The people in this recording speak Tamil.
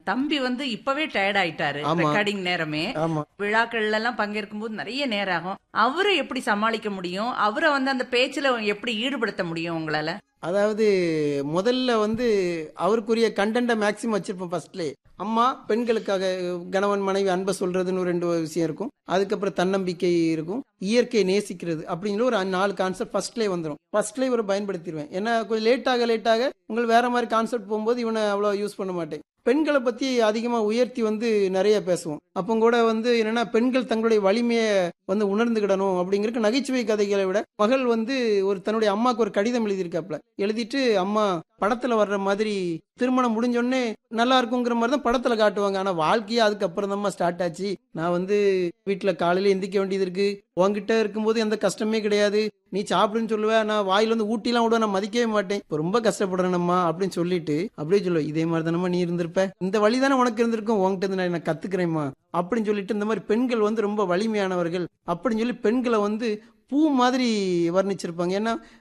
தம்பி வந்து இப்பவே டயர்ட் ஆயிட்டாரு ஆமா. ரெக்கார்டிங் நேரமே ஆமா விழாக்கள்ல எல்லாம் பங்கேற்கும் போது நிறைய நேரம் ஆகும் அவரை எப்படி சமாளிக்க முடியும் அவரை வந்து அந்த பேச்சுல எப்படி ஈடுபடுத்த முடியும் உங்களால அதாவது முதல்ல வந்து அவருக்குரிய கண்டென்ட்டை மேக்ஸிமம் வச்சிருப்போம் ஃபர்ஸ்ட்லே அம்மா பெண்களுக்காக கணவன் மனைவி அன்பை சொல்றதுன்னு ஒரு ரெண்டு விஷயம் இருக்கும் அதுக்கப்புறம் தன்னம்பிக்கை இருக்கும் இயற்கையை நேசிக்கிறது அப்படிங்கிற ஒரு நாலு கான்செப்ட் ஃபர்ஸ்ட்லேயே வந்துடும் ஃபர்ஸ்ட்லேயே இவரை பயன்படுத்திடுவேன் ஏன்னா கொஞ்சம் லேட்டாக லேட்டாக உங்களுக்கு வேற மாதிரி கான்செப்ட் போகும்போது இவனை அவ்வளோ யூஸ் பண்ண மாட்டேன் பெண்களை பத்தி அதிகமா உயர்த்தி வந்து நிறைய பேசுவோம் அப்போ கூட வந்து என்னன்னா பெண்கள் தங்களுடைய வலிமையை வந்து உணர்ந்துக்கிடணும் அப்படிங்கிறதுக்கு நகைச்சுவை கதைகளை விட மகள் வந்து ஒரு தன்னுடைய அம்மாவுக்கு ஒரு கடிதம் எழுதியிருக்காப்ல எழுதிட்டு அம்மா படத்துல வர்ற மாதிரி திருமணம் முடிஞ்சோடனே நல்லா இருக்குங்கிற மாதிரி தான் படத்துல காட்டுவாங்க ஆனா வாழ்க்கையே அதுக்கப்புறம் தான் ஸ்டார்ட் ஆச்சு நான் வந்து வீட்டுல காலையில எந்திரிக்க வேண்டியது இருக்கு உன்கிட்ட இருக்கும்போது எந்த கஷ்டமே கிடையாது நீ சாப்பிடுன்னு சொல்லுவேன் நான் வாயில வந்து ஊட்டிலாம் விடுவேன் நான் மதிக்கவே மாட்டேன் இப்போ ரொம்ப கஷ்டப்படுறேனம்மா அப்படின்னு சொல்லிட்டு அப்படியே சொல்லுவேன் இதே மாதிரி தானம்மா நீ இருந்திருப்ப இந்த வழி தானே உனக்கு இருந்திருக்கும் உன்கிட்ட இருந்து நான் நான் கத்துக்கிறேம்மா அப்படின்னு சொல்லிட்டு இந்த மாதிரி பெண்கள் வந்து ரொம்ப வலிமையானவர்கள் அப்படின்னு சொல்லி பெண்களை வந்து பூ மாதிரி வர்ணிச்சிருப்பாங்க ஏன்னா